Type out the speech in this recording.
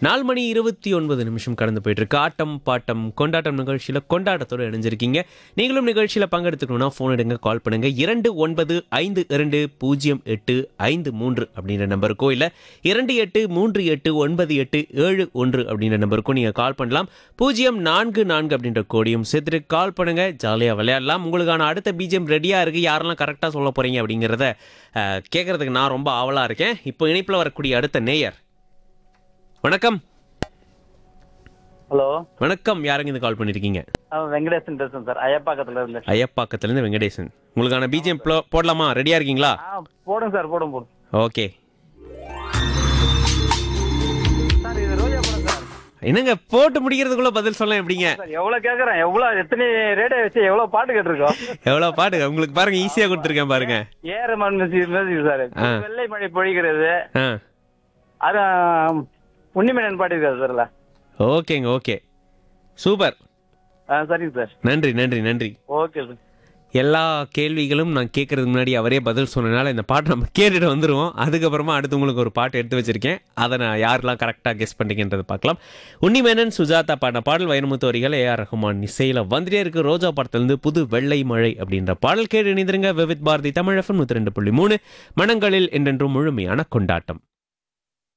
நாலு மணி இருபத்தி ஒன்பது நிமிஷம் கடந்து போயிட்டு இருக்கு ஆட்டம் பாட்டம் கொண்டாட்டம் நிகழ்ச்சியில் கொண்டாட்டத்தோடு இணைஞ்சிருக்கீங்க நீங்களும் நிகழ்ச்சியில் பங்கெடுத்துக்கணும்னா ஃபோன் எடுங்க கால் பண்ணுங்க இரண்டு ஒன்பது ஐந்து இரண்டு பூஜ்ஜியம் எட்டு ஐந்து மூன்று அப்படின்ற நம்பருக்கோ இல்லை இரண்டு எட்டு மூன்று எட்டு ஒன்பது எட்டு ஏழு ஒன்று அப்படின்ற நம்பருக்கும் நீங்கள் கால் பண்ணலாம் பூஜ்ஜியம் நான்கு நான்கு அப்படின்ற கோடியும் சேர்த்துட்டு கால் பண்ணுங்க ஜாலியாக விளையாடலாம் உங்களுக்கான அடுத்த பிஜிஎம் ரெடியாக இருக்குது யாரெல்லாம் கரெக்டாக சொல்ல போகிறீங்க அப்படிங்கிறத அஹ், கேட்கறதுக்கு நான் ரொம்ப ஆவலாக இருக்கேன் இப்போ இணைப்பில் வரக்கூடிய அடுத்த நேயர் வணக்கம் ஹலோ வணக்கம் யாருங்க இந்த கால் பண்ணிருக்கீங்க நான் வெங்கடேசன் பேசுறேன் சார் ஐயப்பாக்கத்துல இருந்து ஐயப்பாக்கத்துலேருந்து வெங்கடேசன் உங்களுக்கான பிஜிஎம் போடலாமா ரெடியாக இருக்கீங்களா ஆ போடுங்க சார் போடுங்க போடுங்க ஓகே சார் இது ரோஜா படம் சார் என்னங்க போட்டு முடிக்கிறதுக்குள்ள பதில் சொல்ல எப்படிங்க சார் எவ்வளவு கேக்குறேன் எவ்வளவு எத்தனை ரேடியோ வச்சு எவ்வளவு பாட்டு கேட்டிருக்கோம் எவ்வளோ பாட்டு உங்களுக்கு பாருங்க ஈஸியாக கொடுத்துருக்கேன் பாருங்க ஏற மியூசிக் சார் ஆ. வெள்ளை மழை பொழிகிறது ஆ அது உன்னிமேனன் பாடியிருக்காரு சார்ல ஓகேங்க ஓகே சூப்பர் ஆ சரிங்க சார் நன்றி நன்றி நன்றி ஓகே சார் எல்லா கேள்விகளும் நான் கேட்கறதுக்கு முன்னாடி அவரே பதில் சொன்னனால இந்த பாட்டை நம்ம கேட்டுட்டு வந்துருவோம் அதுக்கப்புறமா அடுத்து உங்களுக்கு ஒரு பாட்டு எடுத்து வச்சிருக்கேன் அதை நான் யாரெல்லாம் கரெக்டாக கெஸ் பண்ணிக்கின்றதை பார்க்கலாம் உன்னிமேனன் சுஜாதா பாடின பாடல் வைரமுத்து வரிகள் ஏஆர் ரஹ்மான் இசையில் வந்துட்டே இருக்கு ரோஜா படத்துலேருந்து புது வெள்ளை மழை அப்படின்ற பாடல் கேட்டு இணைந்திருங்க விவித் பாரதி தமிழ் எஃப்எம் நூற்றி ரெண்டு புள்ளி மூணு மனங்களில் என்றென்றும் முழுமையான கொண்டாட்டம்